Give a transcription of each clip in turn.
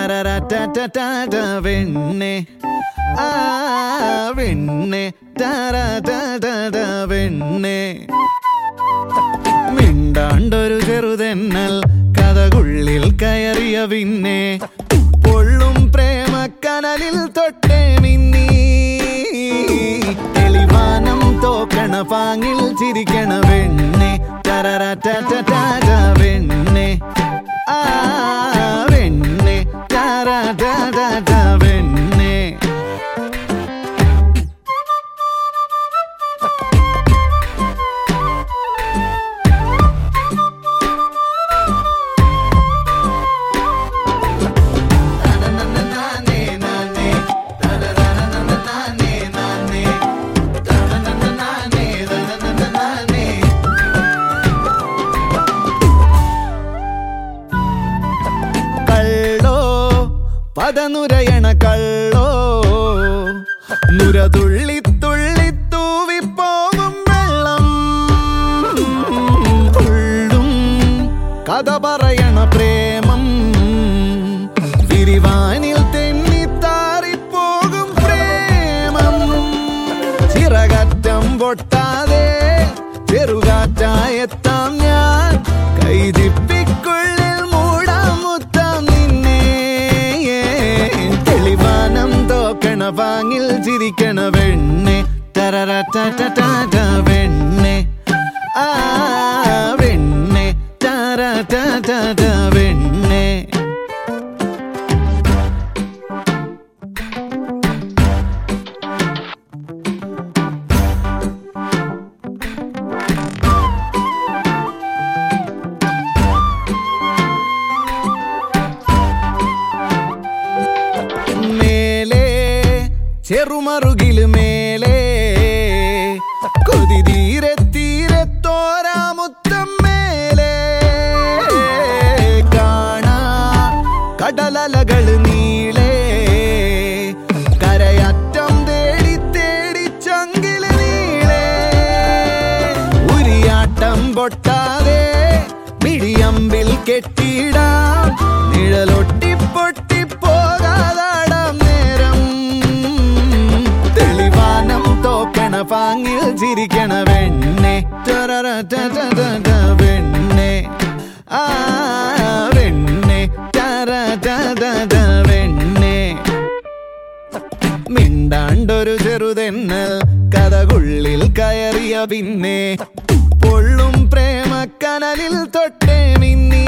ടരരറ്ററ്ററ്റ വെണ്ണെ ആ വെണ്ണെ ടരരറ്ററ്റ വെണ്ണെ മിണ്ടാണ്ടൊരു ചെറുതെന്നൽ കഥകുള്ളിൽ കയറിയ പിന്നെ പൊള്ളും പ്രേമക്കനലിൽ തൊട്ടേ മിന്നി തെളിവാനം തോക്കണ പാങ്ങിൽ ചിരിക്കണ വെണ്ണെ ടരരറ്ററ്റ വെണ്ണെ ആ വെണ്ണെ ടരരറ്റ വെണ്ണെ കള്ളോ പദനുരയണ കള്ളോ നുര തുള്ളി തുള്ളി തൂവിപ്പോകും വെള്ളം ഉള്ളും കഥ പറയണ പ്രേമം വിരിവാനിൽ തെന്നിത്താറിപ്പോകും പ്രേമം ചിറകറ്റം പൊട്ടാതെ ചെറുകാറ്റായെത്താം ഞാൻ കൈതിപ്പിക്കുള്ളിൽ മൂടാമുത്താം നിന്നെ തെളിവാനം തോക്കണ പാങ്ങിൽ ചിരിക്കണ വെണ്ണെ ടരരറ്റ വെണ്ണെ ആ വെണ്ണെ ടരരറ്റ വെണ്ണെ മേലെ ചെറുമറുകിൽ മേലെ കൊതി തീരെ തീരെ തോരാമുത്തം മേലെ കാണാ കടലലകൾ നീളെ കരയറ്റം തേടി തേടി ചങ്കില് നീളെ ഉരിയാട്ടം പൊട്ടാതെ മിടിയമ്പിൽ കെട്ടിടാം നിഴലൊട്ടി പൊട്ടി പോകാതാടാം നേരം തെളിവാനം തോക്കണ പാങ്ങിൽ ചിരിക്കണ വെണ്ണെ ടരരറ്ററ്റ വെണ്ണെ ആ വെണ്ണെ ടരരറ്റ വെണ്ണെ മിണ്ടാണ്ടൊരു ചെറുതെന്നൽ കഥകുള്ളിൽ കയറിയ പിന്നെ പൊള്ളും പ്രേമക്കനലിൽ തൊട്ടേ മിന്നി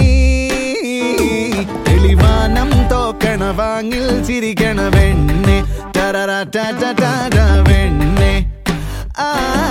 തെളിവാനം തോക്കണ വാങ്ങിൽ ചിരിക്കണ വെണ്ണെ ടരരറ്റ വെണ്ണെ ആ